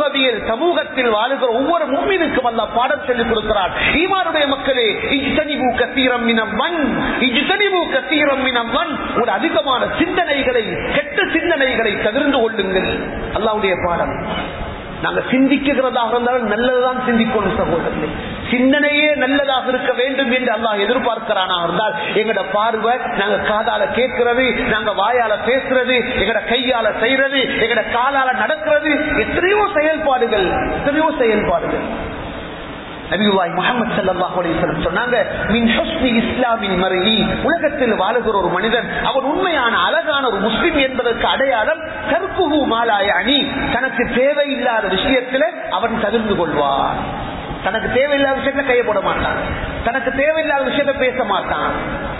சமூகவியல் சமூகத்தில் வாழுகிற ஒவ்வொரு மும்மினுக்கும் அல்ல பாடம் சொல்லிக் கொடுக்கிறார் ஈமானுடைய மக்களே இஜ்தனிபு கசீரம் மினம் மண் இஜ்தனிபு கசீரம் மினம் மண் ஒரு அதிகமான சிந்தனைகளை கெட்ட சிந்தனைகளை தவிர்ந்து கொள்ளுங்கள் அல்லாவுடைய பாடம் நாங்க சிந்திக்கிறதாக இருந்தாலும் நல்லதுதான் சிந்திக்கணும் சகோதரர்களே சிந்தனையே நல்லதாக இருக்க வேண்டும் என்று அல்லாஹ் எதிர்பார்க்கிறானா இருந்தால் எங்கட பார்வை நாங்க காதால கேட்கிறது நாங்க வாயால பேசுறது எங்கட கையால செய்யறது எங்கட காலால நடக்கிறது எத்தனையோ செயல்பாடுகள் எத்தனையோ செயல்பாடுகள் நபிவாய் முகமது சல்லாஹ் அலிஸ்லம் சொன்னாங்க மின் ஹுஸ்னி இஸ்லாமின் மறைவி உலகத்தில் வாழுகிற ஒரு மனிதன் அவன் உண்மையான அழகான ஒரு முஸ்லிம் என்பதற்கு அடையாளம் கருப்புகு மாலாய அணி தனக்கு தேவையில்லாத விஷயத்துல அவன் தவிர்த்து கொள்வான் தனக்கு தேவையில்லாத விஷயத்துல கைய போட மாட்டான் தனக்கு தேவையில்லாத விஷயத்த பேச மாட்டான்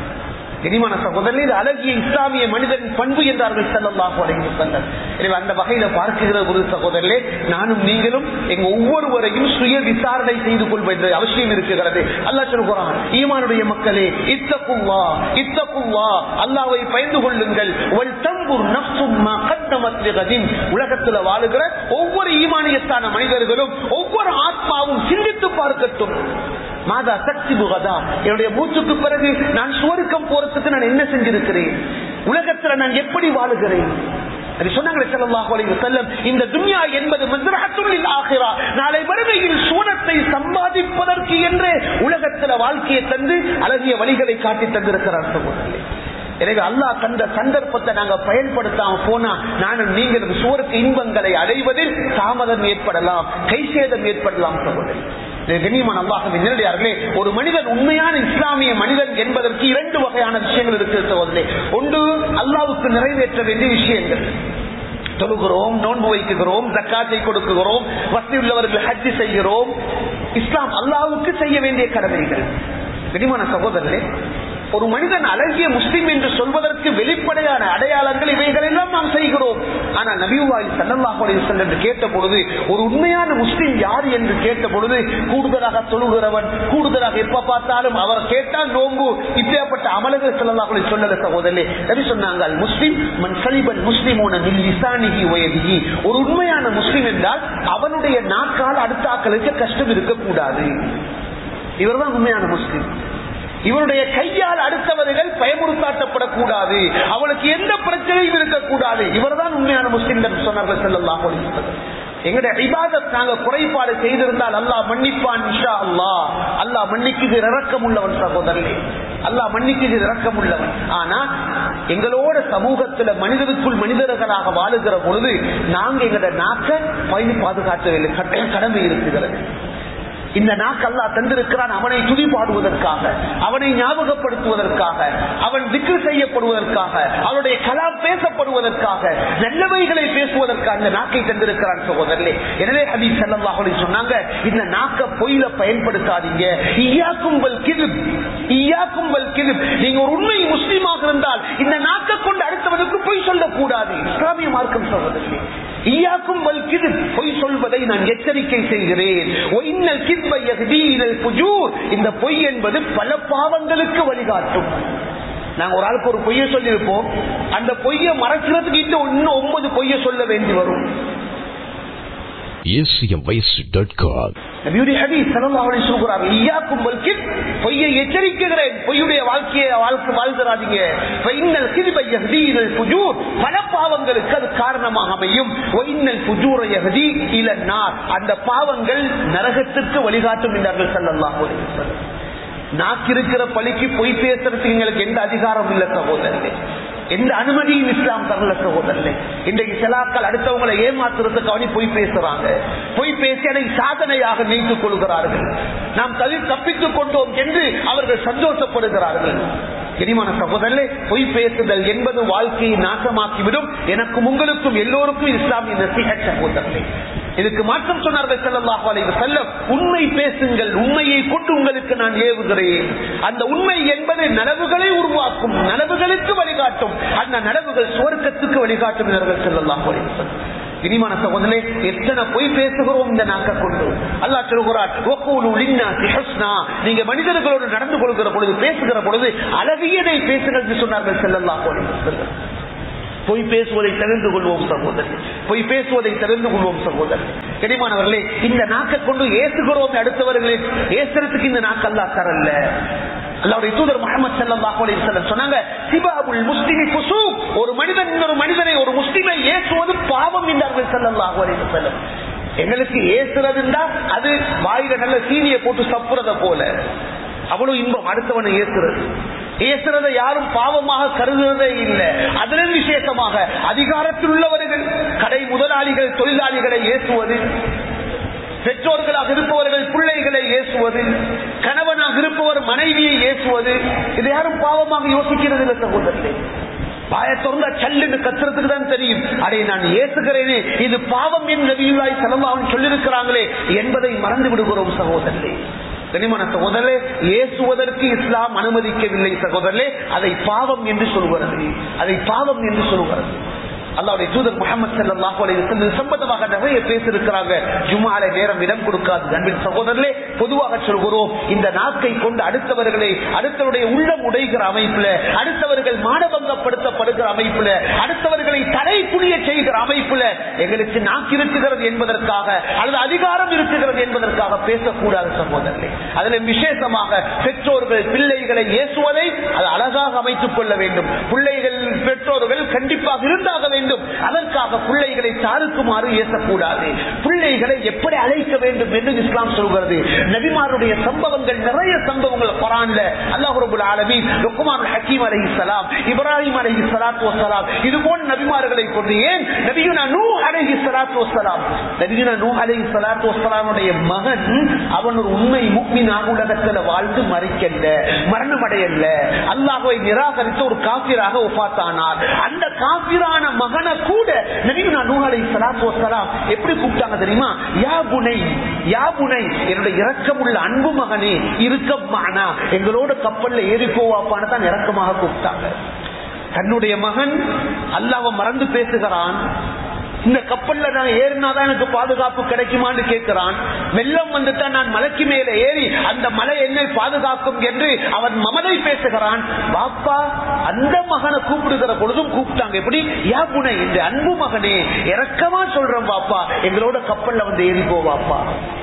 இனிமான சகோதரர் இது அழகிய இஸ்லாமிய மனிதன் பண்பு என்றார்கள் செல்லல்லாஹு அலைஹி வஸல்லம் எனவே அந்த வகையில பார்க்கிற ஒரு சகோதரர்களே நானும் நீங்களும் எங்க ஒவ்வொருவரையும் சுய விசாரணை செய்து கொள்வது அவசியம் இருக்கிறது அல்லாஹ் சொல்கிறான் ஈமானுடைய மக்களே இத்தகுல்லா இத்தகுல்லா அல்லாஹ்வை பயந்து கொள்ளுங்கள் வல் தம்புர் நஃப்சும் மா கத்தமத் லிகதின் உலகத்துல வாழுகிற ஒவ்வொரு ஈமானியத்தான மனிதர்களும் ஒவ்வொரு ஆத்மாவும் சிந்தித்து பார்க்கட்டும் மாதா சக்தி புகதா என்னுடைய மூச்சுக்கு பிறகு நான் சுவருக்கம் போறதுக்கு நான் என்ன செஞ்சிருக்கிறேன் உலகத்துல நான் எப்படி வாழுகிறேன் அது சொன்னாங்களே ஸல்லல்லாஹு அலைஹி வஸல்லம் இந்த துன்யா என்பது மஸ்ரஹத்துல் ஆகிரா நாளை மறுமையில் சூனத்தை சம்பாதிப்பதற்கு என்று உலகத்துல வாழ்க்கையை தந்து அழகிய வழிகளை காட்டி தந்திருக்கிறார் சகோதரர்களே எனவே அல்லாஹ் தந்த சந்தர்ப்பத்தை நாங்க பயன்படுத்தாம போனா நானும் நீங்களும் சூரத்து இன்பங்களை அடைவதில் தாமதம் ஏற்படலாம் கைசேதம் ஏற்படலாம் சகோதரி கண்ணியமான அல்லாஹின் நேரடியார்களே ஒரு மனிதன் உண்மையான இஸ்லாமிய மனிதன் என்பதற்கு இரண்டு வகையான விஷயங்கள் இருக்கு சகோதரே ஒன்று அல்லாவுக்கு நிறைவேற்ற வேண்டிய விஷயங்கள் தொழுகிறோம் நோன்பு வைக்குகிறோம் ஜக்காத்தை கொடுக்குகிறோம் வசதி உள்ளவர்கள் ஹஜ்ஜி செய்கிறோம் இஸ்லாம் அல்லாவுக்கு செய்ய வேண்டிய கடமைகள் கனிமான சகோதரர்களே ஒரு மனிதன் அழகிய முஸ்லிம் என்று சொல்வதற்கு வெளிப்படையான அடையாளங்கள் இவைகள் எல்லாம் நாம் செய்கிறோம் ஆனா நபிவாய் சல்லல்லாஹுடைய என்று கேட்ட பொழுது ஒரு உண்மையான முஸ்லிம் யார் என்று கேட்ட பொழுது கூடுதலாக தொழுகிறவன் கூடுதலாக எப்ப பார்த்தாலும் அவர் கேட்டால் நோம்பு இப்படியாப்பட்ட அமலர்கள் செல்லல்லாஹுடைய சொல்லல சகோதரே நபி சொன்னாங்க முஸ்லிம் மன் சலிபன் முஸ்லிமோன லிசானிகி வயதிகி ஒரு உண்மையான முஸ்லிம் என்றால் அவனுடைய நாக்கால் அடுத்த ஆக்களுக்கு கஷ்டம் இருக்கக்கூடாது இவர்தான் உண்மையான முஸ்லிம் இவருடைய கையால் அடுத்தவர்கள் பயமுறுத்தாட்டப்படக்கூடாது அவளுக்கு எந்த பிரச்சனையும் இருக்கக்கூடாது இவர்தான் உண்மையான முஸ்லிம் என்று சொன்னார்கள் செல்லல்லாஹ் எங்களுடைய இபாதத் நாங்க குறைபாடு செய்திருந்தால் அல்லாஹ் மன்னிப்பான் இன்ஷா அல்லாஹ் அல்லாஹ் மன்னிக்குது இறக்கம் உள்ளவன் சகோதரே அல்லாஹ் மன்னிக்குது இறக்கம் உள்ளவன் ஆனா எங்களோட சமூகத்துல மனிதருக்குள் மனிதர்களாக வாழுகிற பொழுது நாங்க எங்களோட நாக்க பயணி பாதுகாக்கவில்லை கடமை இருக்கிறது இந்த நாக்கல்லா தந்திருக்கிறான் அவனை துதி பாடுவதற்காக அவனை ஞாபகப்படுத்துவதற்காக அவன் திக்கு செய்யப்படுவதற்காக அவனுடைய கலாம் பேசப்படுவதற்காக நல்லவைகளை பேசுவதற்காக அந்த நாக்கை தந்திருக்கிறான் சகோதரர்களே எனவே அதி செல்லவாக சொன்னாங்க இந்த நாக்க பொய்ல பயன்படுத்தாதீங்க ஈயாக்கும்பல் கிளிப் ஈயாக்கும்பல் கிளிப் நீங்க ஒரு உண்மை முஸ்லீமாக இருந்தால் இந்த நாக்க கொண்டு அடுத்தவனுக்கு பொய் சொல்லக்கூடாது இஸ்லாமிய மார்க்கம் சகோதரர்களே ஈயாக்கும் வல்கிது பொய் சொல்வதை நான் எச்சரிக்கை செய்கிறேன் இந்த பொய் என்பது பல பாவங்களுக்கு வழிகாட்டும் நாங்க ஒரு ஆளுக்கு ஒரு பொய்ய சொல்லியிருப்போம் அந்த பொய்ய மறைக்கிறதுக்கு இன்னும் ஒன்பது பொய்ய சொல்ல வேண்டி வரும் பொய்யை எச்சரிக்கிறேன் பொய்யுடைய வாழ்க்கையை வாழ்க்கை வாழ்கிறாதீங்க பல பாவங்களுக்கு அது காரணமாக அமையும் அந்த பாவங்கள் நரகத்திற்கு வழிகாட்டும் என்றார்கள் செல்லலாம் நாக்கிருக்கிற பழிக்கு பொய் பேசுறதுக்கு எங்களுக்கு எந்த அதிகாரம் இல்லை சகோதரர்களே எந்த அனுமதியும் இஸ்லாம் தரல சகோதரர்களே இன்றைக்கு சிலாக்கள் அடுத்தவங்களை ஏமாத்துறதுக்கு அவனி பொய் பேசுறாங்க பொய் பேசி அதை சாதனையாக நீத்துக் கொள்கிறார்கள் நாம் தவி தப்பித்துக் கொண்டோம் என்று அவர்கள் சந்தோஷப்படுகிறார்கள் இனிமான சகோதரர்களே பொய் பேசுதல் என்பது வாழ்க்கையை நாசமாக்கிவிடும் எனக்கும் உங்களுக்கும் எல்லோருக்கும் இஸ்லாமிய நசிக சகோதரர்களே இதுக்கு மாற்றம் சொன்னார்கள் செல்லல்லாஹு அலைஹி வஸல்லம் உண்மை பேசுங்கள் உண்மையை கொண்டு உங்களுக்கு நான் ஏவுகிறேன் அந்த உண்மை என்பது நனவுகளை உருவாக்கும் நனவுகளுக்கு வழிகாட்டும் அந்த நனவுகள் சுவர்க்கத்துக்கு வழிகாட்டும் செல்லல்லாஹு அலைஹி வஸல்லம் இனிமான சகோதரே எத்தனை பொய் பேசுகிறோம் இந்த நாக்க கொண்டு அல்லாஹ் சொல்கிறார் நீங்க மனிதர்களோடு நடந்து கொள்கிற பொழுது பேசுகிற பொழுது அழகியதை பேசுங்கள் என்று சொன்னார்கள் செல்லல்லாஹு அலைஹி வஸல்லம் பொய் பேசுவதை தெரிந்து கொள்வோம் சகோதரர் பொய் பேசுவதை தெரிந்து கொள்வோம் சகோதரர் கனிமானவர்களே இந்த நாக்கை கொண்டு ஏசுகிறோம் அடுத்தவர்களே ஏசுறதுக்கு இந்த நாக்கு அல்லா தரல அல்லாவுடைய தூதர் முகமது ஸல்லல்லாஹு அலைஹி வஸல்லம் சொன்னாங்க சிபாபுல் முஸ்லிமி ஃபுசூக் ஒரு மனிதன் இன்னொரு மனிதனை ஒரு முஸ்லிமை ஏசுவது பாவம் என்றார்கள் ஸல்லல்லாஹு அலைஹி வஸல்லம் எங்களுக்கு ஏசுறதுண்டா அது வாயில நல்ல சீனியை போட்டு சப்புறத போல அவ்வளவு இன்பம் அடுத்தவனை ஏசுறது ஏசுறதை யாரும் பாவமாக கருதுறதே இல்லை அதிலும் விசேஷமாக அதிகாரத்தில் உள்ளவர்கள் கடை முதலாளிகள் தொழிலாளிகளை ஏசுவது பெற்றோர்களாக இருப்பவர்கள் பிள்ளைகளை ஏசுவது கணவனாக இருப்பவர் மனைவியை ஏசுவது இது யாரும் பாவமாக யோசிக்கிறது இல்லை சகோதரர்களே பாய திறந்த சல்லுன்னு கத்துறதுக்கு தான் தெரியும் அதை நான் ஏசுகிறேனே இது பாவம் என் நபியுல்லாய் செலவாக சொல்லியிருக்கிறாங்களே என்பதை மறந்து விடுகிறோம் சகோதரர்களே கனிமன சகோதரே ஏசுவதற்கு இஸ்லாம் அனுமதிக்கவில்லை சகோதரே அதை பாவம் என்று சொல்கிறது அதை பாவம் என்று சொல்கிறது அல்லாவுடைய தூதர் முகமது சல்லாஹூ அலைஹி சம்பந்தமாக நிறைய பேசியிருக்கிறாங்க ஜுமாலை நேரம் இடம் கொடுக்காது அன்பின் சகோதரர்களே பொதுவாக சொல்கிறோம் இந்த நாக்கை கொண்டு அடுத்தவர்களை அடுத்தவருடைய உள்ளம் உடைகிற அமைப்புல அடுத்தவர்கள் மானபங்கப்படுத்தப்படுகிற அமைப்புல அடுத்தவர்களை தடை புரிய செய்கிற அமைப்புல எங்களுக்கு நாக்கு இருக்குகிறது என்பதற்காக அல்லது அதிகாரம் இருக்குகிறது என்பதற்காக பேசக்கூடாது சகோதரர்களே அதுல விசேஷமாக பெற்றோர்கள் பிள்ளைகளை ஏசுவதை அது அழகாக அமைத்துக் கொள்ள வேண்டும் பிள்ளைகள் பெற்றோர்கள் கண்டிப்பாக இருந்தாக வேண்டும் வேண்டும் அதற்காக பிள்ளைகளை தாருக்குமாறு ஏசக்கூடாது பிள்ளைகளை எப்படி அழைக்க வேண்டும் என்று இஸ்லாம் சொல்கிறது நபிமாருடைய சம்பவங்கள் நிறைய சம்பவங்கள் குரான்ல அல்லாஹ் ரபுல் ஆலமி லுக்குமான் ஹக்கீம் அலஹி சலாம் இப்ராஹிம் அலஹி சலாத்து வசலாம் இது போன்ற நபிமார்களை கொண்டு ஏன் நபியுனா நூ அலஹி சலாத்து வசலாம் நபியுனா நூ அலஹி சலாத்து வசலாமுடைய மகன் அவன் ஒரு உண்மை முக்மினாக உலகத்துல வாழ்ந்து மறைக்கல்ல மரணம் அடையல்ல அல்லாஹுவை நிராகரித்து ஒரு காபிராக ஒப்பாத்தானார் அந்த காபிரான மகனை கூட நபிகுனா நூஹலை சலாத்து வசலாம் எப்படி கூப்பிட்டாங்க தெரியுமா யா புனை யா புனை என்னுடைய இரக்கமுள்ள அன்பு மகனே இருக்கமானா எங்களோட கப்பல்ல ஏறி போவாப்பான்னு தான் இறக்கமாக கூப்பிட்டாங்க தன்னுடைய மகன் அல்லாவ மறந்து பேசுகிறான் இந்த கப்பல்ல நான் ஏறினாதான் எனக்கு பாதுகாப்பு கிடைக்குமான்னு கேட்கிறான் வெள்ளம் வந்துட்டா நான் மலைக்கு மேல ஏறி அந்த மலை என்னை பாதுகாக்கும் என்று அவன் மமதை பேசுகிறான் பாப்பா அந்த மகனை கூப்பிடுகிற பொழுதும் கூப்பிட்டாங்க எப்படி யா புனை இந்த அன்பு மகனே இறக்கமா சொல்றேன் பாப்பா எங்களோட கப்பல்ல வந்து ஏறி போவாப்பா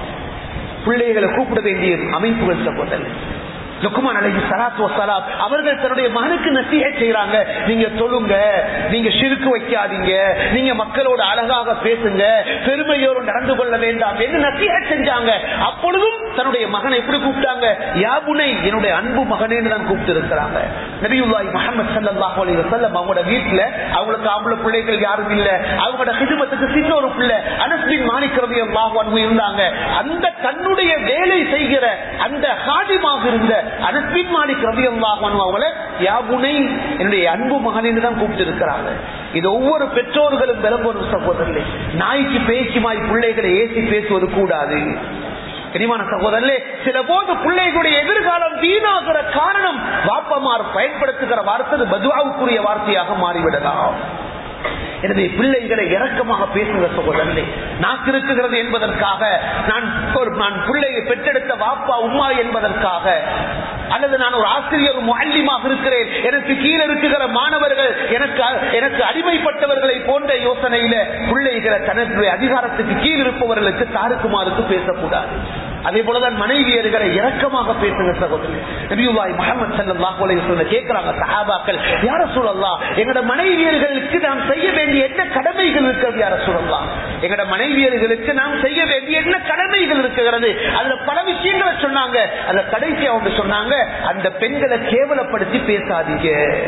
பிள்ளைகளை கூப்பிட வேண்டிய அமைப்புகள் சகோதரர் லுக்குமான் அலஹி சலாத்து வசலாம் அவர்கள் தன்னுடைய மகனுக்கு நசிகை செய்யறாங்க நீங்க தொழுங்க நீங்க சிறுக்கு வைக்காதீங்க நீங்க மக்களோட அழகாக பேசுங்க பெருமையோடு நடந்து கொள்ள வேண்டாம் என்று நசிகை செஞ்சாங்க அப்பொழுதும் தன்னுடைய மகனை எப்படி கூப்பிட்டாங்க யாபுனை என்னுடைய அன்பு மகனேன்னு தான் கூப்பிட்டு இருக்கிறாங்க நபியுல்லாய் முகமது சல்லாஹ் அலி வசல்லம் அவங்களோட வீட்டுல அவங்களுக்கு அவ்வளவு பிள்ளைகள் யாரும் இல்ல அவங்களோட ஹிதுமத்துக்கு சின்ன ஒரு பிள்ளை அனஸ்பின் மாணிக்கிறது இருந்தாங்க அந்த தன்னுடைய வேலை செய்கிற அந்த ஹாதிமாக இருந்த அனஸ்பின் மாலிக் ரவி அவங்கள யாபுனை என்னுடைய அன்பு மகனின்னு தான் கூப்பிட்டு இருக்கிறாங்க இது ஒவ்வொரு பெற்றோர்களும் விளம்பரம் சகோதரர்களே நாய்க்கு பேச்சுமாய் பிள்ளைகளை ஏசி பேசுவது கூடாது கனிமான சகோதரர்களே சில போது பிள்ளைகளுடைய எதிர்காலம் வீணாகிற காரணம் வாப்பமார் பயன்படுத்துகிற வார்த்தை பதுவாவுக்குரிய வார்த்தையாக மாறிவிடலாம் எனவே பிள்ளைகளை இறக்கமாக பேசுகிற சகோதரர்களே நாக்கு இருக்குகிறது என்பதற்காக நான் ஒரு நான் பிள்ளையை பெற்றெடுத்த வாப்பா உமா என்பதற்காக அல்லது நான் ஒரு ஆசிரியர் முல்லிமாக இருக்கிறேன் எனக்கு கீழே இருக்குகிற மாணவர்கள் எனக்கு எனக்கு அடிமைப்பட்டவர்களை போன்ற யோசனையில பிள்ளைகளை தனது அதிகாரத்துக்கு கீழ் இருப்பவர்களுக்கு தாருக்குமாருக்கு பேசக்கூடாது அதே போலதான் மனைவியர்களை இறக்கமாக பேசுங்க சகோதரர் நபியுல்லாய் முகமது சல்லாஹ் சொல்ல கேட்கிறாங்க சஹாபாக்கள் யார சொல்லலாம் எங்களோட மனைவியர்களுக்கு நாம் செய்ய வேண்டிய என்ன கடமைகள் இருக்கிறது யார சொல்லலாம் எங்களோட மனைவியர்களுக்கு நாம் செய்ய வேண்டிய என்ன கடமைகள் இருக்கிறது அதுல பல விஷயங்களை சொன்னாங்க அதுல கடைசி அவங்க சொன்னாங்க அந்த பெண்களை கேவலப்படுத்தி பேசாதீங்க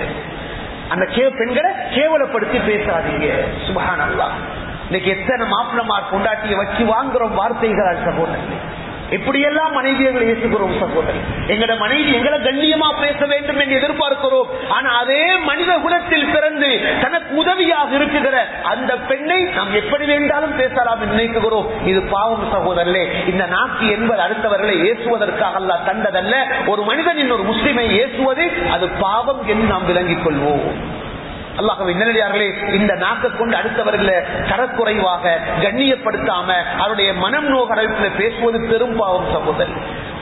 அந்த பெண்களை கேவலப்படுத்தி பேசாதீங்க சுபகான் அல்லா இன்னைக்கு எத்தனை மாப்பிளமார் கொண்டாட்டிய வச்சு வாங்குறோம் வார்த்தைகள் சகோதரர்கள் எப்படியெல்லாம் மனைவியர்களை ஏசுகிறோம் சகோதரர் எங்களோட மனைவி எங்களை கண்ணியமா பேச வேண்டும் என்று எதிர்பார்க்கிறோம் ஆனா அதே மனித குலத்தில் பிறந்து தனக்கு உதவியாக இருக்குகிற அந்த பெண்ணை நாம் எப்படி வேண்டாலும் பேசலாம் நினைக்குகிறோம் இது பாவம் சகோதரர்களே இந்த நாக்கு என்பது அடுத்தவர்களை ஏசுவதற்காக அல்ல தந்ததல்ல ஒரு மனிதன் இன்னொரு முஸ்லிமை ஏசுவது அது பாவம் என்று நாம் விளங்கிக் கொள்வோம் அல்லாஹவை நல்லடியார்களே இந்த நாக்கை கொண்டு அடுத்தவர்களை தரக்குறைவாக கண்ணியப்படுத்தாம அவருடைய மனம் நோக அளவுல பேசுவது பெரும் பாவம் சகோதரி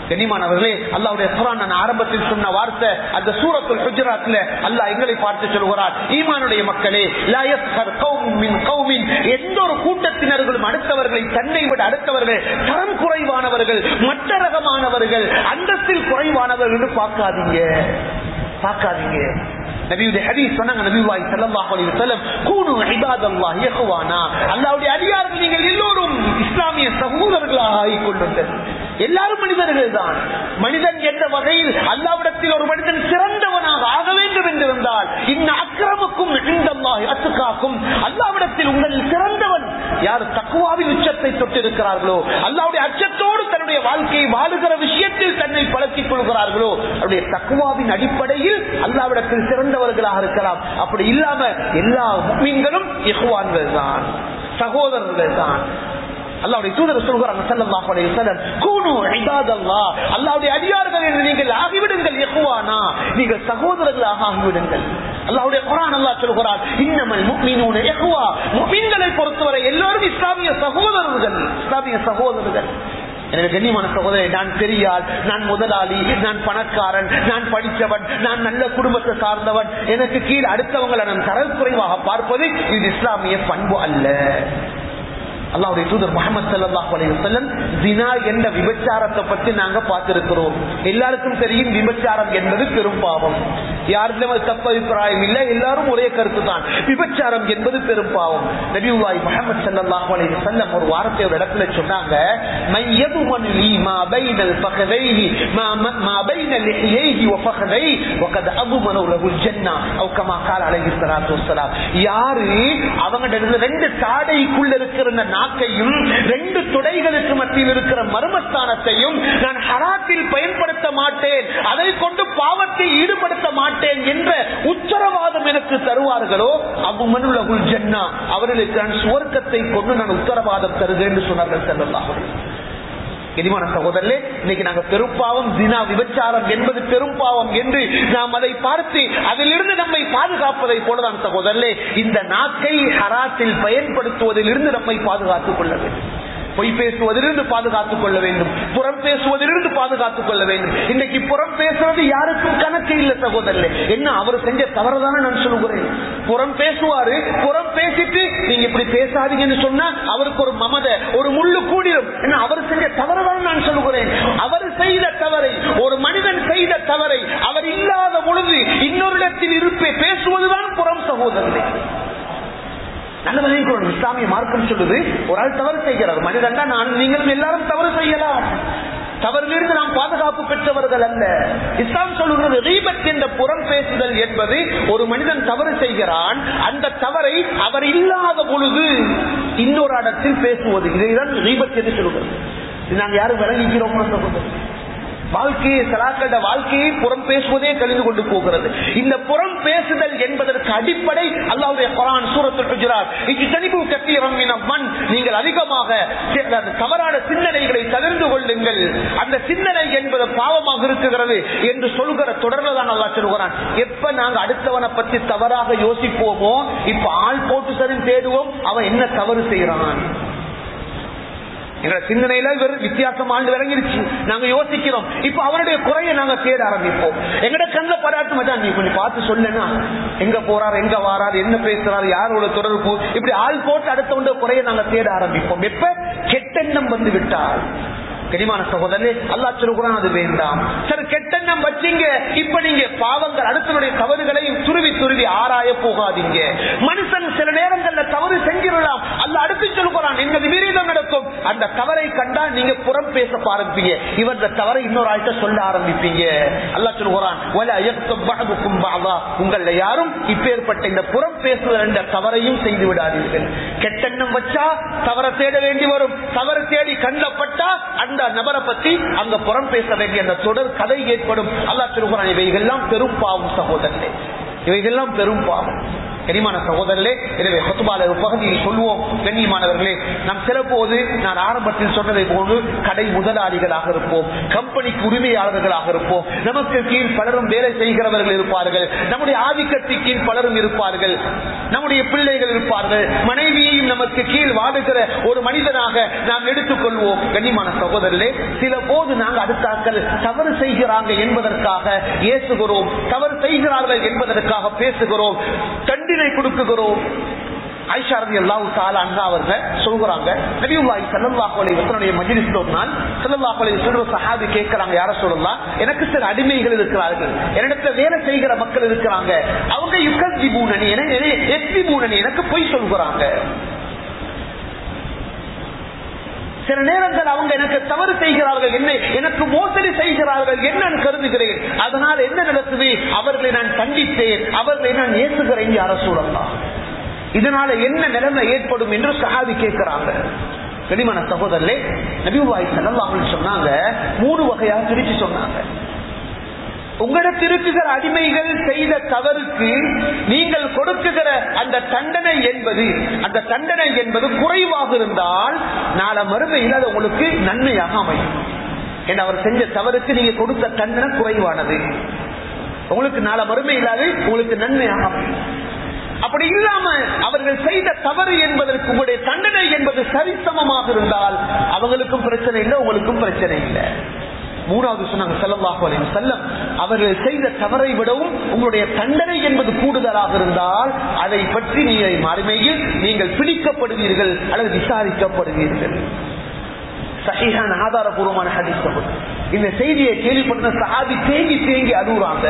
கனிமானவர்களே அல்லாவுடைய குரான் நான் ஆரம்பத்தில் சொன்ன வார்த்தை அந்த சூரத்துல் ஹுஜராத்ல அல்லாஹ் எங்களை பார்த்து சொல்கிறார் ஈமானுடைய மக்களே லா யஸ்ஹர் கௌமும் மின் கௌமின் எந்த ஒரு கூட்டத்தினர்களும் அடுத்தவர்களை தன்னை விட அடுத்தவர்கள் தரம் குறைவானவர்கள் மற்ற ரகமானவர்கள் அந்தஸ்தில் குறைவானவர்கள் என்று பார்க்காதீங்க பார்க்காதீங்க நபியுடைய ஹதீஸ் சொன்னாங்க நபிவாய் ஸல்லல்லாஹு அலைஹி வஸல்லம் கூனு இபாதல்லாஹி இஹ்வானா அல்லாஹ்வுடைய அடியார்கள் நீங்கள் எல்லோரும் இஸ்லாமிய சகோதரர்களாக ஆகிக் கொள்ளுங்கள் எல்லாரும் மனிதர்கள் தான் மனிதன் என்ற வகையில் அல்லாவிடத்தில் ஒரு மனிதன் சிறந்தவனாக ஆக வேண்டும் என்றிருந்தால் இன்ன அக்கிரமுக்கும் இந்தல்லாஹி அத்துக்காக்கும் அல்லாவிடத்தில் உங்களில் சிறந்தவன் யார் தக்குவாவின் உச்சத்தை தொட்டிருக்கிறார்களோ அல்லாவுடைய அச்சத்தோடு தன்னுடைய வாழ்க்கையை வாழுகிற விஷயத்தில் தன்னை பழக்கிக் கொள்கிறார்களோ அவருடைய தக்குவாவின் அடிப்படையில் அல்லாவிடத்தில் சிறந்தவர்களாக இருக்கலாம் அப்படி இல்லாம எல்லா மீன்களும் இஹ்வான்கள் தான் சகோதரர்கள் தான் அல்லாவுடைய தூதர் சொல்கிறாங்க ஸல்லல்லாஹு அலைஹி வஸல்லம் கூனு இபாதல்லாஹ் அல்லாஹ்வுடைய அடியார்கள் என்று நீங்கள் ஆகிவிடுங்கள் இஹ்வானா நீங்கள் சகோதரர்களாக ஆகிவிடுங்கள் அல்லாஹ்வுடைய குர்ஆன் அல்லாஹ் சொல்கிறார் இன்னமல் முஃமினூன இஹ்வா முஃமின்களை பொறுத்தவரை எல்லாரும் இஸ்லாமிய சகோதரர்கள் இஸ்லாமிய சகோதரர்கள் எனவே கண்ணியமான சகோதரர் நான் பெரியாள் நான் முதலாளி நான் பணக்காரன் நான் படித்தவன் நான் நல்ல குடும்பத்தை சார்ந்தவன் எனக்கு கீழ் அடுத்தவங்களை நான் தரக்குறைவாக பார்ப்பது இது இஸ்லாமிய பண்பு அல்ல அல்லாவுடைய தூதர் முகமது சல்லாஹ் அலைவசல்லம் ஜினா என்ற விபச்சாரத்தை பற்றி நாங்க பார்த்திருக்கிறோம் எல்லாருக்கும் தெரியும் விபச்சாரம் என்பது பெரும் பாவம் யாருக்கும் அது தப்பு அபிப்பிராயம் இல்லை எல்லாரும் ஒரே கருத்து தான் விபச்சாரம் என்பது பெரும் பாவம் நபிவாய் முகமது சல்லாஹ் அலைவசல்லம் ஒரு வாரத்தை ஒரு இடத்துல சொன்னாங்க மையதுமன் லீ மா பைனல் ஃபகதைஹி மா மா பைன லிஹியைஹி வ ஃபகதை வகத் அபுமனு லஹுல் ஜன்னah அவ் கமா கால அலைஹி ஸலாத்து வஸ்ஸலாம் யாரு அவங்க ரெண்டு தாடைக்குள்ள இருக்கிற இந்த நாக்கையும் ரெண்டு துடைகளுக்கு மத்தியில் இருக்கிற மர்மஸ்தானத்தையும் நான் ஹராத்தில் பயன்படுத்த மாட்டேன் அதை கொண்டு பாவத்தை ஈடுபடுத்த மாட்டேன் என்ற உத்தரவாதம் எனக்கு தருவார்களோ அபுமனுலகுல் ஜன்னா அவர்களுக்கு நான் சுவர்க்கத்தை கொண்டு நான் உத்தரவாதம் தருகிறேன் என்று சொன்னார்கள் செல்லலாம் இனிமான சகோதரர்களே இன்னைக்கு நாங்க பெரும்பாவம் தினா விபச்சாரம் என்பது பெரும்பாவம் என்று நாம் அதை பார்த்து அதிலிருந்து நம்மை பாதுகாப்பதை போலதான் சகோதரர்களே இந்த நாக்கை ஹராத்தில் பயன்படுத்துவதிலிருந்து நம்மை பாதுகாத்துக் கொள்ள வேண்டும் பொய் பேசுவதிலிருந்து பாதுகாத்துக் கொள்ள வேண்டும் புறம் பேசுவதிலிருந்து பாதுகாத்துக் கொள்ள வேண்டும் இன்னைக்கு புறம் பேசுறது யாருக்கும் கணக்கு இல்ல சகோதரர்களே என்ன அவர் செஞ்ச தவறுதானே நான் சொல்லுகிறேன் புறம் பேசுவாரு புறம் பேசிட்டு நீங்க இப்படி பேசாதீங்கன்னு சொன்னா அவருக்கு ஒரு மமத ஒரு முள்ளு கூடிடும் என்ன அவர் செஞ்ச தவறுதான் நான் சொல்லுகிறேன் அவர் செய்த தவறை ஒரு மனிதன் செய்த தவறை அவர் இல்லாத பொழுது இன்னொரு இடத்தில் இருப்பே பேசுவதுதான் புறம் சகோதரர்களே நல்ல இஸ்லாமிய மார்க்கம் சொல்லுது ஒரு ஆள் தவறு செய்கிறார் மனிதன் தான் நான் நீங்களும் எல்லாரும் தவறு செய்யலாம் தவறிலிருந்து நாம் பாதுகாப்பு பெற்றவர்கள் அல்ல இஸ்லாம் சொல்லுகிறது ரீபத் என்ற புறம் பேசுதல் என்பது ஒரு மனிதன் தவறு செய்கிறான் அந்த தவறை அவர் இல்லாத பொழுது இன்னொரு இடத்தில் பேசுவது இதைதான் ரீபத் என்று சொல்லுகிறது இது நாங்கள் யாரும் விளங்கிக்கிறோம் சொல்றது வாழ்க்கையை சலாக்கள வாழ்க்கையை புறம் பேசுவதே கழிந்து கொண்டு போகிறது இந்த புறம் பேசுதல் என்பதற்கு அடிப்படை அல்லாவுடைய குரான் சூரத்து குஜராத் இத்தனிபு கத்தியம் மண் நீங்கள் அதிகமாக தவறான சிந்தனைகளை தவிர்த்து கொள்ளுங்கள் அந்த சிந்தனை என்பது பாவமாக இருக்குகிறது என்று சொல்கிற தொடர்ல தான் நல்லா சொல்கிறான் எப்ப நாங்க அடுத்தவனை பற்றி தவறாக யோசிப்போமோ இப்ப ஆள் போட்டு சரி தேடுவோம் அவன் என்ன தவறு செய்யறான் எங்களை சிந்தனையில வெறும் வித்தியாசம் ஆண்டு விளங்கிருச்சு நாங்க யோசிக்கிறோம் இப்ப அவருடைய குறையை நாங்க தேட ஆரம்பிப்போம் எங்கட கண்ல பராட்டு மச்சான் நீ கொஞ்சம் பார்த்து சொல்லுனா எங்க போறாரு எங்க வாராரு என்ன பேசுறாரு யாரோட தொடர்பு இப்படி ஆள் போட்டு அடுத்த குறையை நாங்க தேட ஆரம்பிப்போம் எப்ப கெட்டெண்ணம் வந்து விட்டால் கனிமான சகோதரே அல்லா சொல்லுகிறான் அது வேண்டாம் சரி கெட்டெண்ணம் வச்சீங்க இப்ப நீங்க பாவங்கள் அடுத்தவருடைய தவறுகளை துருவி துருவி ஆராய போகாதீங்க மனுஷன் சில நேரங்கள்ல தவறு செஞ்சிடலாம் அல்ல அடுத்து சொல்லுகிறான் எங்க விபரீதம் நடக்கும் அந்த தவறை கண்டா நீங்க புறம் பேச ஆரம்பிப்பீங்க இவர் இந்த தவறை இன்னொரு ஆள்கிட்ட சொல்ல ஆரம்பிப்பீங்க அல்லா சொல்லுகிறான் உங்கள யாரும் இப்பேற்பட்ட இந்த புறம் பேசுதல் என்ற தவறையும் செய்து விடாதீர்கள் கெட்டெண்ணம் வச்சா தவற தேட வேண்டி வரும் தவறு தேடி கண்டப்பட்டா அந்த நபரை பத்தி அங்க புறம் பேச வேண்டிய அந்த தொடர் கதை ஏற்படும் அல்லா சொல்லுகிறான் இவைகள்லாம் பெரும் பாவம் சகோதரர்களே இவைகள்லாம் பெரும் பாவம் கனிமான சகோதரர்களே எனவே ஹொத்துபால ஒரு பகுதியை சொல்லுவோம் கண்ணியமானவர்களே நாம் சில போது நான் ஆரம்பத்தில் சொன்னதை போன்று கடை முதலாளிகளாக இருப்போம் கம்பெனிக்கு உரிமையாளர்களாக இருப்போம் நமக்கு கீழ் பலரும் வேலை செய்கிறவர்கள் இருப்பார்கள் நம்முடைய ஆதிக்கத்தை கீழ் பலரும் இருப்பார்கள் நம்முடைய பிள்ளைகள் இருப்பார்கள் மனைவியையும் நமக்கு கீழ் வாடுகிற ஒரு மனிதனாக நாம் எடுத்துக்கொள்வோம் கண்ணியமான சகோதரர்களே சில போது நாங்கள் அடுத்தாக்கள் தவறு செய்கிறாங்க என்பதற்காக ஏசுகிறோம் தவறு செய்கிறார்கள் என்பதற்காக பேசுகிறோம் தண்டினை கொடுக்குகிறோம் ஆயிஷா ரதி அல்லாஹு தாலா அண்ணா அவர்கள் சொல்கிறாங்க நபியுல்லாஹி ஸல்லல்லாஹு அலைஹி வஸல்லம் மஜ்லிஸ்ல ஒரு நாள் ஸல்லல்லாஹு அலைஹி வஸல்லம் சஹாபி கேக்குறாங்க யார சொல்லலாம் எனக்கு சில அடிமைகள் இருக்கிறார்கள் என்னிடத்துல வேலை செய்கிற மக்கள் இருக்கிறாங்க அவங்க யுகஜிபூனனி எனக்கு எஸ்திபூனனி எனக்கு பொய் சொல்கிறாங்க சில நேரங்கள் அவங்க எனக்கு தவறு செய்கிறார்கள் என்ன எனக்கு மோசடி செய்கிறார்கள் என்ன கருதுகிறேன் அதனால் என்ன நடக்குது அவர்களை நான் கண்டித்தேன் அவர்களை நான் ஏசுகிறேன் யார சூழலாம் இதனால என்ன நிலைமை ஏற்படும் என்று சஹாபி கேட்கிறாங்க கனிமன சகோதரர்களே நபிவாய் செல்லலாம் சொன்னாங்க மூணு வகையா பிரிச்சு சொன்னாங்க உங்களிடத்தில் இருக்குகிற அடிமைகள் செய்த தவறுக்கு நீங்கள் கொடுக்குகிற அந்த தண்டனை என்பது அந்த தண்டனை என்பது குறைவாக இருந்தால் நாளை மறுமையில் அது உங்களுக்கு நன்மையாக அமையும் ஏன்னா அவர் செஞ்ச தவறுக்கு நீங்க கொடுத்த தண்டனை குறைவானது உங்களுக்கு நாளை மறுமை இல்லாது உங்களுக்கு நன்மையாக அமையும் அப்படி இல்லாம அவர்கள் செய்த தவறு என்பதற்கு உங்களுடைய தண்டனை என்பது சரிசமமாக இருந்தால் அவங்களுக்கும் பிரச்சனை இல்லை உங்களுக்கும் பிரச்சனை இல்லை மூணாவது சொன்னாங்க செல்லவாக செல்லம் அவர்கள் செய்த தவறை விடவும் உங்களுடைய தண்டனை என்பது கூடுதலாக இருந்தால் அதை பற்றி நீங்கள் மறுமையில் நீங்கள் பிடிக்கப்படுவீர்கள் அல்லது விசாரிக்கப்படுவீர்கள் சகிஹான ஆதாரபூர்வமான ஹதீஸ் இந்த செய்தியை கேள்விப்பட்ட சஹாபி தேங்கி தேங்கி அழுகுறாங்க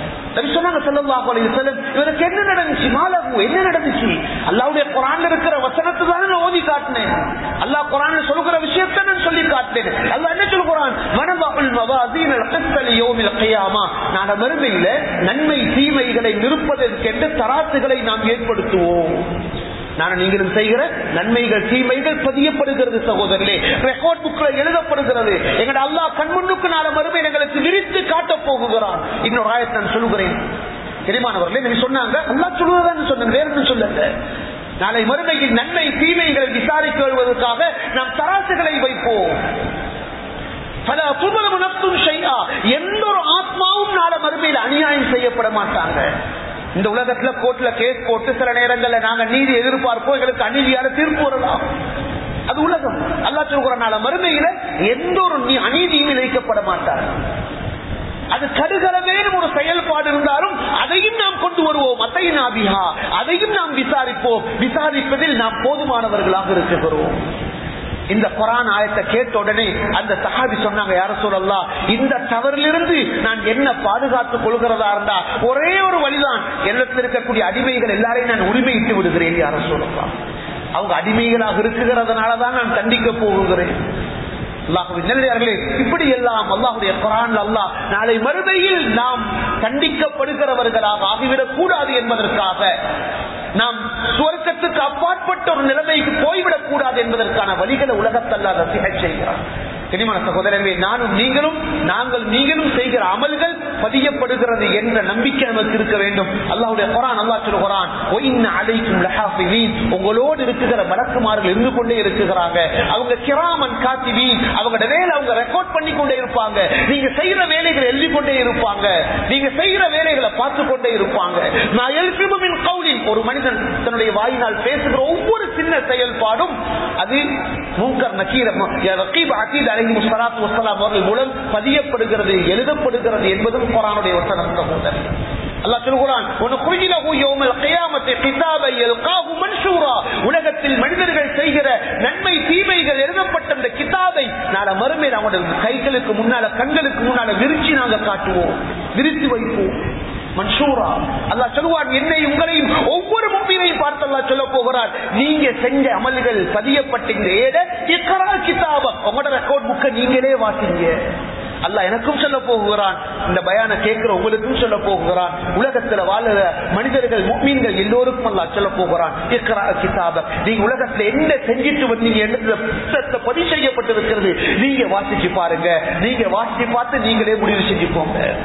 இவருக்கு என்ன நடந்துச்சு மாலகு என்ன நடந்துச்சு அல்லாவுடைய குரான் இருக்கிற வசனத்தை தானே நான் ஓதி காட்டினேன் அல்லாஹ் குரான் சொல்லுகிற விஷயத்தை நான் சொல்லி காட்டினேன் அல்லா என்ன சொல்லுகிறான் மனபாகுல் மவாசீன் யோமில் கையாமா நான் மறுமையில நன்மை தீமைகளை நிற்பதற்கென்று தராசுகளை நாம் ஏற்படுத்துவோம் நான் நீங்களும் செய்கிற நன்மைகள் தீமைகள் பதியப்படுகிறது சகோதரர்களே ரெக்கார்ட் புக்ல எழுதப்படுகிறது எங்கட அல்லா கண்முன்னுக்கு நாள மறுமை எங்களுக்கு விரித்து காட்ட போகுகிறான் இன்னொரு ஆயத்தை நான் சொல்லுகிறேன் தெரியுமானவர்களே நீங்க சொன்னாங்க அல்லா சொல்லுவதான் சொன்னேன் வேற என்ன சொல்லுங்க நாளை மறுமையில் நன்மை தீமைகளை விசாரிக்க வருவதற்காக நாம் தராசுகளை வைப்போம் பல புதுமணம் நப்தும் செய்யா எந்த ஒரு ஆத்மாவும் நாள மறுமையில் அநியாயம் செய்யப்பட மாட்டாங்க இந்த உலகத்துல கோர்ட்ல கேஸ் போட்டு சில நேரங்கள்ல நாங்க நீதி எதிர்பார்ப்போம் எங்களுக்கு அநீதியான தீர்ப்பு வரலாம் அது உலகம் அல்லா சொல்கிறனால மறுமையில எந்த ஒரு அநீதியும் இழைக்கப்பட மாட்டார் அது கடுகளவேனும் ஒரு செயல்பாடு இருந்தாலும் அதையும் நாம் கொண்டு வருவோம் அத்தை நாபிஹா அதையும் நாம் விசாரிப்போம் விசாரிப்பதில் நாம் போதுமானவர்களாக இருக்கிறோம் இந்த குரான் ஆயத்தை கேட்ட உடனே அந்த சஹாபி சொன்னாங்க யார சொல்லலாம் இந்த தவறிலிருந்து நான் என்ன பாதுகாத்துக் கொள்கிறதா இருந்தா ஒரே ஒரு வழிதான் என்னத்தில் இருக்கக்கூடிய அடிமைகள் எல்லாரையும் நான் உரிமையிட்டு விடுகிறேன் யார சொல்லலாம் அவங்க அடிமைகளாக இருக்குகிறதுனாலதான் நான் தண்டிக்க போகிறேன் நெல்லையார்களே இப்படி எல்லாம் அல்லாஹுடைய குரான் அல்லா நாளை மறுமையில் நாம் தண்டிக்கப்படுகிறவர்களாக ஆகிவிடக் கூடாது என்பதற்காக நாம் சுவர்க்கத்துக்கு அப்பாற்பட்ட ஒரு நிலைமைக்கு போய்விடக் கூடாது என்பதற்கான வழிகளை உலகத்தல்ல ரசிக செய்கிறார் கனிமான சகோதரமே நானும் நீங்களும் நாங்கள் நீங்களும் செய்கிற அமல்கள் பதியப்படுகிறது என்ற நம்பிக்கை நமக்கு இருக்க வேண்டும் அல்லாவுடைய குரான் அல்லா சொல்லுகிறான் உங்களோடு இருக்குகிற மலக்குமார்கள் இருந்து கொண்டே இருக்குகிறாங்க அவங்க கிராமன் காத்திவி அவங்களோட வேலை அவங்க ரெக்கார்ட் பண்ணி கொண்டே இருப்பாங்க நீங்க செய்யற வேலைகளை எழுதி கொண்டே இருப்பாங்க நீங்க செய்யற வேலைகளை பார்த்து கொண்டே இருப்பாங்க நான் எழுப்பிமின் கவுலின் ஒரு மனிதன் தன்னுடைய வாயினால் பேசுகிற ஒவ்வொரு சின்ன செயல்பாடும் அது மூக்கர் நக்கீரம் அலஹி முஸ்லாத்து வசலாம் அவர்கள் மூலம் பதியப்படுகிறது எழுதப்படுகிறது என்பதும் குரானுடைய வசனம் சகோதரர் அல்லாஹ் சொல்கிறான் உலகத்தில் மனிதர்கள் செய்கிற நன்மை தீமைகள் எழுதப்பட்ட அந்த கிதாபை நாள மறுமையில் அவங்களுடைய கைகளுக்கு முன்னால கண்களுக்கு முன்னால விரிச்சு நாங்க காட்டுவோம் விரித்து வைப்போம் மன்சூரா அல்லா சொல்லுவான் என்னை உங்களையும் ஒவ்வொரு மும்பினையும் பார்த்து அல்லா சொல்ல போகிறார் நீங்க செஞ்ச அமல்கள் பதியப்பட்ட இந்த ஏட இக்கரா கிதாப உங்களோட ரெக்கார்ட் புக்கை நீங்களே வாசிங்க அல்ல எனக்கும் சொல்ல போகிறான் இந்த பயான கேட்கிற உங்களுக்கும் சொல்ல போகிறான் உலகத்துல வாழுற மனிதர்கள் மீன்கள் எல்லோருக்கும் அல்லா சொல்ல போகிறான் கிதாப நீங்க உலகத்துல என்ன செஞ்சிட்டு வந்தீங்க புத்தகத்தை பதிவு செய்யப்பட்டிருக்கிறது நீங்க வாசிச்சு பாருங்க நீங்க வாசிச்சு பார்த்து நீங்களே முடிவு செஞ்சுக்கோங்க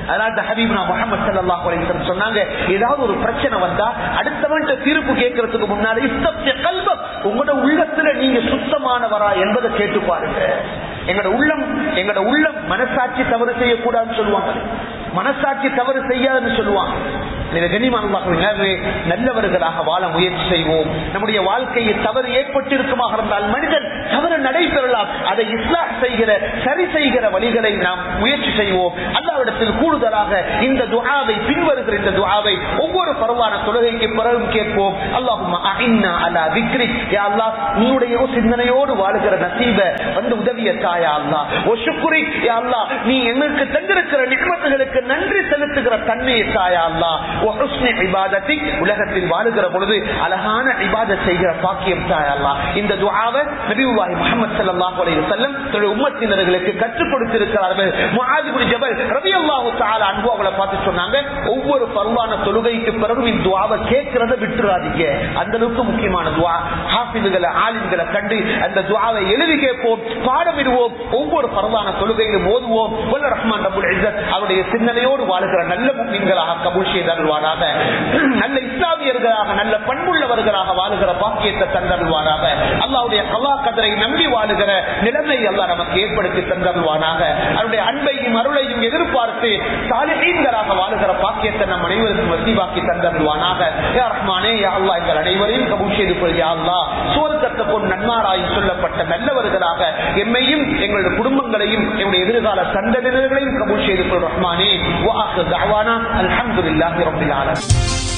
அதாவது ஹபீப்னா முகமது ஸல்லல்லாஹு அலைஹி வஸல்லம் சொன்னாங்க ஏதாவது ஒரு பிரச்சனை வந்தா அடுத்தவன்ட்ட தீர்ப்பு கேட்கறதுக்கு முன்னால இஸ்தப்ய கல்பம் உங்களோட உள்ளத்துல நீங்க சுத்தமானவரா என்பதை கேட்டு பாருங்க எங்களோட உள்ளம் எங்களோட உள்ளம் மனசாட்சி தவறு செய்யக்கூடாதுன்னு சொல்லுவாங்க மனசாட்சி தவறு செய்யாதுன்னு சொல்லுவாங்க எனவே கண்ணியமானவர்களே, நல்லவர்களாக வாழ முயற்சி செய்வோம் நம்முடைய வாழ்க்கையில் தவறு ஏற்பட்டிருக்குமாக இருந்தால் மனிதன் தவறு நடைபெறலாம் அதை இஸ்லாம் செய்கிற சரி செய்கிற வழிகளை நாம் முயற்சி செய்வோம் அல்லாவிடத்தில் கூடுதலாக இந்த துஆவை பின்வருகிற இந்த துஆவை ஒவ்வொரு பரவான தொழுகைக்கு பிறகும் கேட்போம் அல்லாஹும் அலா விக்ரி யா அல்லாஹ் உன்னுடைய சிந்தனையோடு வாழுகிற நசீப வந்து உதவிய தாயா அல்லாஹ் ஓ சுக்குரி யா அல்லாஹ் நீ எங்களுக்கு தந்திருக்கிற நிகமத்துகளுக்கு நன்றி செலுத்துகிற தன்மையை தாயா அல்லாஹ் ஓ ஹுஸ்னி இபாதத்தி உலகத்தில் வாழுகிற பொழுது அழகான இபாதத் செய்கிற பாக்கியம் தாயா அல்லாஹ் இந்த துஆவை நபியுல்லாஹி முஹம்மது ஸல்லல்லாஹு அலைஹி வஸல்லம் தன்னுடைய உம்மத்தினர்களுக்கு கற்றுக் கொடுத்திருக்கிறார்கள் முஆத் இப்னு ஜபல் ரலியல்லாஹு தஆலா அன்ஹு அவங்களை பார்த்து சொன்னாங்க ஒவ்வொரு பருவான தொழுகைக்கு பிறகும் இந்த துஆவை கேட்கிறத விட்டுறாதீங்க அந்த அளவுக்கு முக்கியமான துஆ ஹாஃபிதுகளை ஆலிம்களை கண்டு அந்த துஆவை எழுதி கேட்போம் பாடமிடுவோம் ஒவ்வொரு பரவான தொழுகையிலும் ஓதுவோம் வல்ல ரஹ்மான் ரபுல் இஸ்ஸத் அவருடைய சிந்தனையோடு வாழுகிற நல்ல முக்மீன்களாக கபூல் செய்தருவாராக நல்ல இஸ்லாமியர்களாக நல்ல பண்புள்ளவர்களாக வாழுகிற பாக்கியத்தை தந்தருவாராக அல்லாவுடைய கலா கதரை நம்பி வாழுகிற நிலைமை அல்லாஹ் நமக்கு ஏற்படுத்தி தந்தருவானாக அவருடைய அன்பையும் அருளையும் எதிர்பார்த்து சாலிஹீன்களாக வாழுகிற பாக்கியத்தை நம் அனைவருக்கும் வசீவாக்கி தந்தருவானாக யா ரஹ்மானே யா அல்லாஹ் எங்கள் அனைவரையும் கபூல் செய்து கொள் யா அல்லாஹ் சுவர்க்கத்தை கொண்டு நன்மாராய் சொல்லப்பட்ட நல்லவர்களாக எம்மையும் எங்களுடைய குடும்பங்களையும் எங்களுடைய எதிர்கால சந்ததியினர்களையும் கபூல் செய்து கொள் ரஹ்மானே வாஹு தஅவானா அல்ஹம்துலில்லாஹி ரப்பில் ஆலமீன்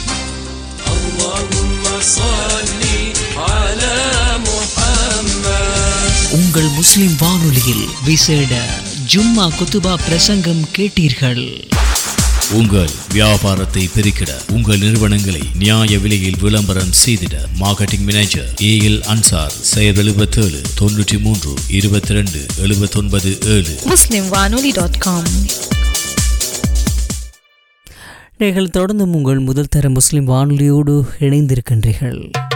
اللهم صل على محمد உங்கள் முஸ்லிம் வானொலியில் விசேட ஜும்மா குத்துபா பிரசங்கம் கேட்டீர்கள் உங்கள் வியாபாரத்தை பெருக்கிட உங்கள் நிறுவனங்களை நியாய விலையில் விளம்பரம் செய்திட marketing manager A L Ansar செயல் எழுபத்தேழு தொண்ணூற்றி மூன்று இருபத்தி ரெண்டு எழுபத்தொன்பது ஏழு muslimwanoli.com நீங்கள் தொடர்ந்தும் உங்கள் முதல் தர முஸ்லிம் வானொலியோடு இணைந்திருக்கின்றீர்கள்